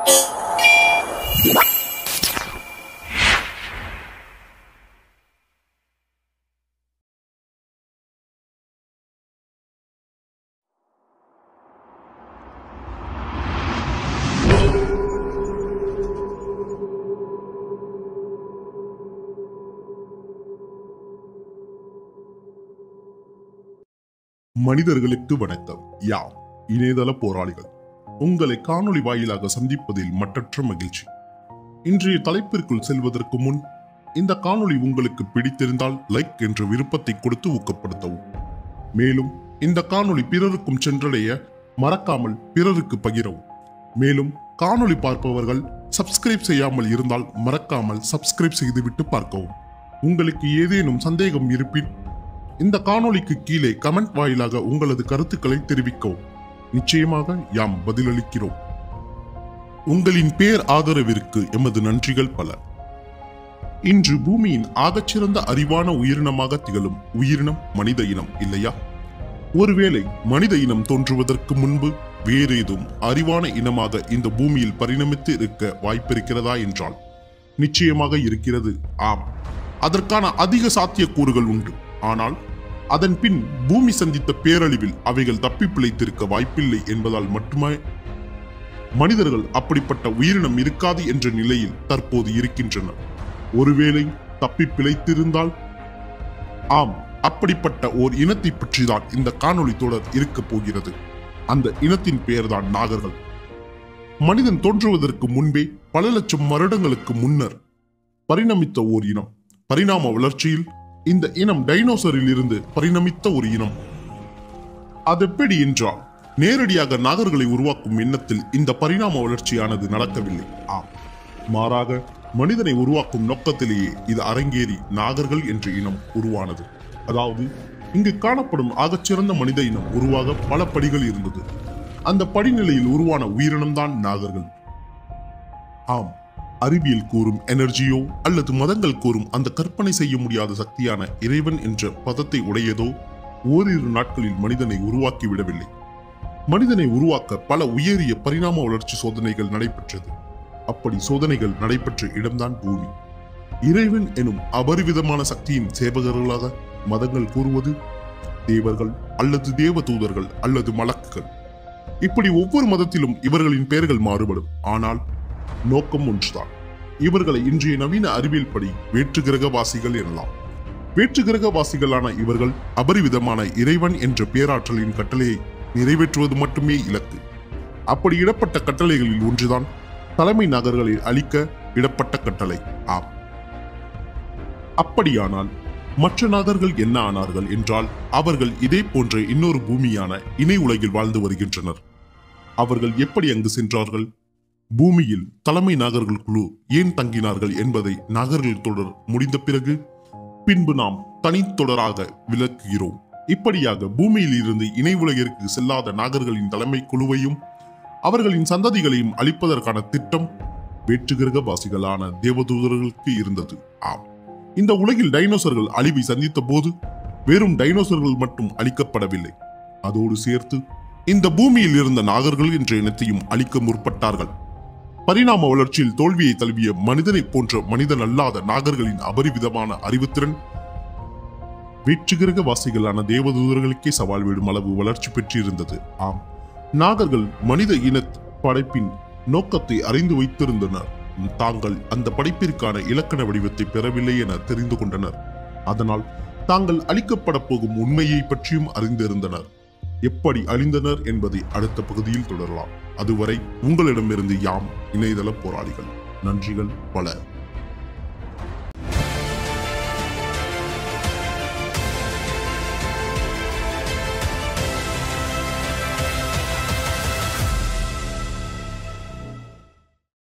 மனிதர்களுக்கு வணக்கம் யாம் இணையதள போராளிகள் உங்களை காணொளி வாயிலாக சந்திப்பதில் மட்டற்ற மகிழ்ச்சி இன்றைய தலைப்பிற்குள் செல்வதற்கு முன் இந்த காணொளி உங்களுக்கு பிடித்திருந்தால் லைக் என்ற விருப்பத்தை கொடுத்து ஊக்கப்படுத்தவும் மேலும் இந்த காணொளி பிறருக்கும் சென்றடைய மறக்காமல் பிறருக்கு பகிரவும் மேலும் காணொளி பார்ப்பவர்கள் சப்ஸ்கிரைப் செய்யாமல் இருந்தால் மறக்காமல் சப்ஸ்கிரைப் செய்துவிட்டு பார்க்கவும் உங்களுக்கு ஏதேனும் சந்தேகம் இருப்பின் இந்த காணொளிக்கு கீழே கமெண்ட் வாயிலாக உங்களது கருத்துக்களை தெரிவிக்கவும் நிச்சயமாக யாம் பதிலளிக்கிறோம் உங்களின் பேர் ஆதரவிற்கு எமது நன்றிகள் பல இன்று பூமியின் ஆகச்சிறந்த அறிவான உயிரினமாக திகழும் உயிரினம் மனித இனம் இல்லையா ஒருவேளை மனித இனம் தோன்றுவதற்கு முன்பு வேறேதும் அறிவான இனமாக இந்த பூமியில் பரிணமித்து இருக்க வாய்ப்பிருக்கிறதா என்றால் நிச்சயமாக இருக்கிறது ஆம் அதற்கான அதிக சாத்தியக்கூறுகள் உண்டு ஆனால் அதன் பின் பூமி சந்தித்த பேரழிவில் அவைகள் தப்பி பிழைத்திருக்க வாய்ப்பில்லை என்பதால் மட்டுமே மனிதர்கள் அப்படிப்பட்ட உயிரினம் இருக்காது என்ற நிலையில் தற்போது இருக்கின்றனர் ஒருவேளை தப்பி பிழைத்திருந்தால் ஆம் அப்படிப்பட்ட ஓர் இனத்தை பற்றிதான் இந்த காணொளி தொடர் இருக்கப் போகிறது அந்த இனத்தின் பெயர்தான் நாகர்கள் மனிதன் தோன்றுவதற்கு முன்பே பல லட்சம் வருடங்களுக்கு முன்னர் பரிணமித்த ஓர் இனம் பரிணாம வளர்ச்சியில் இந்த இனம் டைனோசரில் இருந்து பரிணமித்த ஒரு இனம் அதெப்படி என்றால் நேரடியாக நாகர்களை உருவாக்கும் எண்ணத்தில் இந்த பரிணாம வளர்ச்சியானது நடக்கவில்லை ஆம் மாறாக மனிதனை உருவாக்கும் நோக்கத்திலேயே இது அரங்கேறி நாகர்கள் என்ற இனம் உருவானது அதாவது இங்கு காணப்படும் ஆகச்சிறந்த மனித இனம் உருவாக பல படிகள் இருந்தது அந்த படிநிலையில் உருவான உயிரினம்தான் நாகர்கள் ஆம் அறிவியல் கூறும் எனர்ஜியோ அல்லது மதங்கள் கூறும் அந்த கற்பனை செய்ய முடியாத சக்தியான இறைவன் என்ற பதத்தை உடையதோ ஓரிரு நாட்களில் மனிதனை உருவாக்கி விடவில்லை மனிதனை உருவாக்க பல உயரிய பரிணாம வளர்ச்சி சோதனைகள் நடைபெற்றது அப்படி சோதனைகள் நடைபெற்ற இடம்தான் பூமி இறைவன் எனும் அபரிவிதமான சக்தியின் சேவகர்களாக மதங்கள் கூறுவது தேவர்கள் அல்லது தேவ தூதர்கள் அல்லது மலக்குகள் இப்படி ஒவ்வொரு மதத்திலும் இவர்களின் பெயர்கள் மாறுபடும் ஆனால் நோக்கம் ஒன்றுதான் இவர்களை இன்றைய நவீன அறிவியல் படி வேற்று கிரகவாசிகள் எனலாம் வேற்று கிரகவாசிகளான இவர்கள் அபரிவிதமான இறைவன் என்ற பேராற்றலின் கட்டளையை நிறைவேற்றுவது மட்டுமே இலக்கு அப்படி இடப்பட்ட கட்டளைகளில் ஒன்றுதான் தலைமை நகர்களை அழிக்க இடப்பட்ட கட்டளை ஆம் அப்படியானால் மற்ற நகர்கள் என்ன ஆனார்கள் என்றால் அவர்கள் இதே போன்ற இன்னொரு பூமியான இணை உலகில் வாழ்ந்து வருகின்றனர் அவர்கள் எப்படி அங்கு சென்றார்கள் பூமியில் தலைமை நாகர்கள் குழு ஏன் தங்கினார்கள் என்பதை நாகர்கள் தொடர் முடிந்த பிறகு பின்பு நாம் தனித்தொடராக விளக்குகிறோம் இப்படியாக பூமியில் இருந்து இணை உலகிற்கு செல்லாத நாகர்களின் தலைமை குழுவையும் அவர்களின் சந்ததிகளையும் அழிப்பதற்கான திட்டம் வேற்றுகிரகவாசிகளான தேவதூதர்களுக்கு இருந்தது ஆம் இந்த உலகில் டைனோசர்கள் அழிவை சந்தித்த போது வெறும் டைனோசர்கள் மட்டும் அழிக்கப்படவில்லை அதோடு சேர்த்து இந்த பூமியில் இருந்த நாகர்கள் என்ற இனத்தையும் அழிக்க முற்பட்டார்கள் பரிணாம வளர்ச்சியில் தோல்வியை தழுவிய மனிதனை போன்ற மனிதன் அல்லாத நாகர்களின் அபரிவிதமான அறிவுத்திறன் வெற்றிகிரக வாசிகளான தேவதூதர்களுக்கே சவால் விடும் அளவு வளர்ச்சி பெற்றிருந்தது ஆம் நாகர்கள் மனித இன படைப்பின் நோக்கத்தை அறிந்து வைத்திருந்தனர் தாங்கள் அந்த படைப்பிற்கான இலக்கண வடிவத்தை பெறவில்லை என தெரிந்து கொண்டனர் அதனால் தாங்கள் அளிக்கப்பட போகும் உண்மையை பற்றியும் அறிந்திருந்தனர் எப்படி அழிந்தனர் என்பதை அடுத்த பகுதியில் தொடரலாம் அதுவரை உங்களிடமிருந்து யாம் இணையதள போராளிகள் நன்றிகள் பல